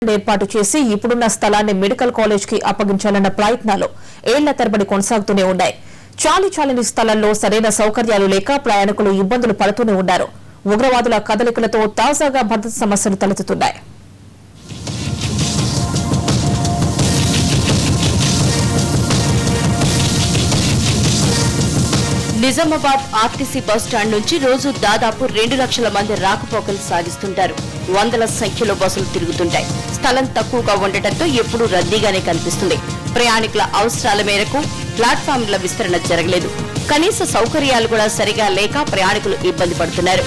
ఏర్పాటు చేసి ఇప్పుడున్న స్థలాన్ని మెడికల్ కాలేజ్ కి అప్పగించాలన్న ప్రయత్నాలు ఏళ్ల తరబడి కొనసాగుతూనే ఉన్నాయి చాలి చాలని స్థలంలో సరైన సౌకర్యాలు లేక ప్రయాణికులు ఇబ్బందులు పడుతూనే ఉన్నారు ఉగ్రవాదుల కదలికలతో తాజాగా భద్రత సమస్యలు తలెత్తుతున్నాయి నిజామాబాద్ ఆర్టీసీ బస్ స్టాండ్ నుంచి రోజు దాదాపు రెండు లక్షల మంది రాకపోకలు సాగిస్తుంటారు వందల సంఖ్యలో బస్సులు తిరుగుతుంటాయి స్థలం తక్కువగా ఉండటంతో ఎప్పుడూ రద్దీగానే కనిపిస్తుంది ప్రయాణికుల అవసరాల మేరకు ప్లాట్ఫామ్ల విస్తరణ జరగలేదు కనీస సౌకర్యాలు కూడా సరిగా లేక ప్రయాణికులు ఇబ్బంది పడుతున్నారు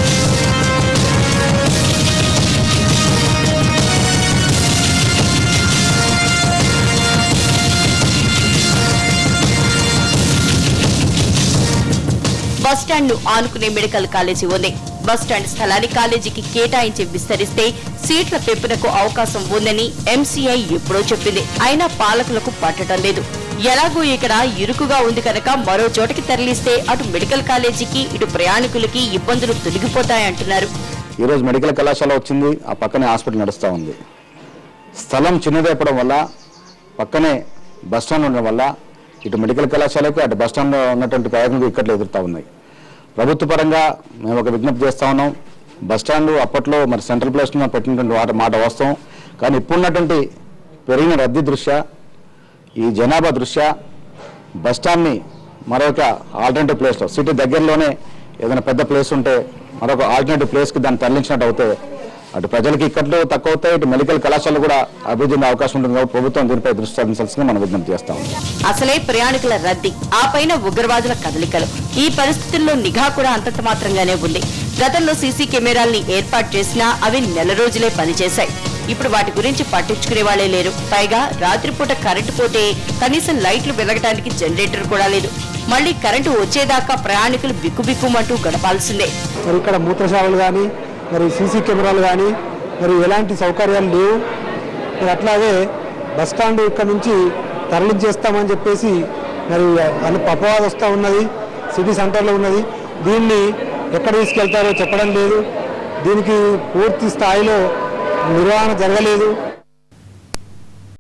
బస్ స్టాండ్ ను ఆనుకునే మెడికల్ కాలేజీ ఉంది బస్ స్టాండ్ స్థలాన్ని కాలేజీకి కేటాయించి విస్తరిస్తే సీట్ల పెంపునకు అవకాశం ఉందని ఎంసీఐ ఎప్పుడో చెప్పింది అయినా పాలకులకు పట్టడం లేదు ఎలాగో ఇక్కడ ఇరుకుగా ఉంది కనుక మరో చోటకి తరలిస్తే అటు మెడికల్ కాలేజీకి ఇటు ప్రయాణికులకి ఇబ్బందులు తొలగిపోతాయంటున్నారు ఈరోజు మెడికల్ కళాశాల వచ్చింది ఆ పక్కనే హాస్పిటల్ నడుస్తూ ఉంది స్థలం చిన్నదైపోవడం వల్ల పక్కనే బస్ స్టాండ్ ఉండడం వల్ల ఇటు మెడికల్ కళాశాలకు అటు బస్ స్టాండ్లో ఉన్నటువంటి ప్రయాణికులకు ఇక్కట్లు ఎదురుతూ ఉన్నాయి ప్రభుత్వ పరంగా మేము ఒక విజ్ఞప్తి చేస్తా ఉన్నాం బస్ స్టాండ్ అప్పట్లో మరి సెంట్రల్ ప్లేస్లో పెట్టినటువంటి మాట మాట వాస్తవం కానీ ఇప్పుడున్నటువంటి పెరిగిన రద్దీ దృష్ట్యా ఈ జనాభా దృష్ట్యా బస్ స్టాండ్ని మరొక ఆల్టర్నేటివ్ ప్లేస్లో సిటీ దగ్గరలోనే ఏదైనా పెద్ద ప్లేస్ ఉంటే మరొక ఆల్టర్నేటివ్ ప్లేస్కి దాన్ని తరలించినట్టు అవుతే అటు ప్రజలకి ఇక్కట్లు తక్కువ అవుతాయి ఇటు మెడికల్ కళాశాలలు కూడా అభివృద్ధి చెందే అవకాశం ఉంటుంది కాబట్టి ప్రభుత్వం దీనిపై దృష్టి సారించాల్సిందిగా మనం విజ్ఞప్తి చేస్తాం అసలే ప్రయాణికుల రద్దీ ఆ పైన ఉగ్రవాదుల కదలికలు ఈ పరిస్థితుల్లో నిఘా కూడా అంతంత మాత్రంగానే ఉంది గతంలో సీసీ కెమెరాల్ని ఏర్పాటు చేసినా అవి నెల రోజులే పనిచేశాయి ఇప్పుడు వాటి గురించి పట్టించుకునే వాళ్లే లేరు పైగా రాత్రిపూట కరెంటు పోతే కనీసం లైట్లు వెలగడానికి జనరేటర్ కూడా లేదు మళ్ళీ కరెంటు వచ్చేదాకా ప్రయాణికులు బిక్కుబిక్కుమంటూ గడపాల్సిందే మరి ఇక్కడ మూత్రశాలలు కానీ మరి సీసీ కెమెరాలు కానీ మరి ఎలాంటి సౌకర్యాలు లేవు మరి అట్లాగే బస్ స్టాండ్ ఇక్కడ నుంచి తరలించేస్తామని చెప్పేసి మరి అన్ని అపవాదం వస్తూ ఉన్నది సిటీ సెంటర్లో ఉన్నది దీన్ని ఎక్కడ తీసుకెళ్తారో చెప్పడం లేదు దీనికి పూర్తి స్థాయిలో నిర్వహణ జరగలేదు